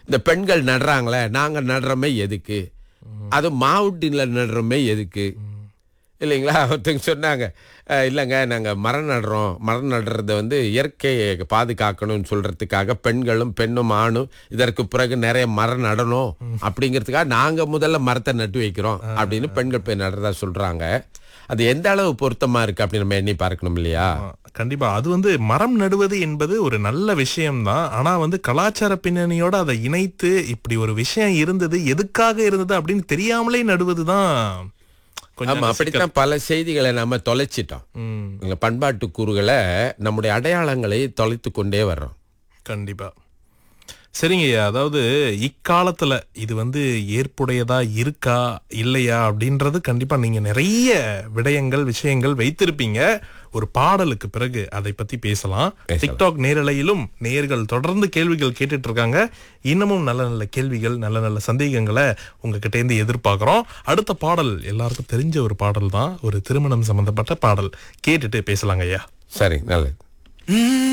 இந்த பெண்கள் நடுறாங்களே நாங்க நடுறோமே எதுக்கு அது மாவுட்டின்ல நடுறோமே எதுக்கு இல்லைங்களா ஒருத்தங்க சொன்னாங்க "அஹ், இல்லைங்க நாங்கள் மரம் நடுறோம் மரம் நடுறத வந்து இயற்கையை பாதுகாக்கணும்னு சொல்றதுக்காக பெண்களும் பெண்ணும் ஆணும் இதற்கு பிறகு நிறைய மரம் நடணும் அப்படிங்கிறதுக்காக நாங்கள் முதல்ல மரத்தை நட்டு வைக்கிறோம் அப்படின்னு பெண்கள் போய் நடுறதா சொல்றாங்க அது எந்த அளவு பொருத்தமா இருக்கு அப்படின்னு நம்ம எண்ணி பார்க்கணும் இல்லையா ஆ, கண்டிப்பா அது வந்து மரம் நடுவது என்பது ஒரு நல்ல விஷயம்தான் ஆனா வந்து கலாச்சார பின்னணியோட அதை இணைத்து இப்படி ஒரு விஷயம் இருந்தது எதுக்காக இருந்தது அப்படின்னு தெரியாமலே நடுவதுதான் கொஞ்சம் ஆமா அப்படித்தான் பல செய்திகளை நாம தொலைச்சிட்டோம் ம், எங்க பண்பாட்டு கூறுகளை நம்முடைய அடையாளங்களை தொலைத்து கொண்டே வர்றோம் கண்டிப்பா சரிங்க ஐயா அதாவது இக்காலத்துல இது வந்து ஏற்புடையதா இருக்கா இல்லையா அப்படின்றது கண்டிப்பா நீங்க நிறைய விடயங்கள் விஷயங்கள் வைத்திருப்பீங்க ஒரு பாடலுக்கு பிறகு அதை பத்தி பேசலாம் டிக்டாக் நேரலையிலும் நேயர்கள் தொடர்ந்து கேள்விகள் கேட்டுட்டு இருக்காங்க இன்னமும் நல்ல நல்ல கேள்விகள் நல்ல நல்ல சந்தேகங்களை உங்ககிட்ட இருந்து எதிர்பார்க்கிறோம் அடுத்த பாடல் எல்லாருக்கும் தெரிஞ்ச ஒரு பாடல் தான் ஒரு திருமணம் சம்பந்தப்பட்ட பாடல் கேட்டுட்டு பேசலாங்க ஐயா சரி நல்லது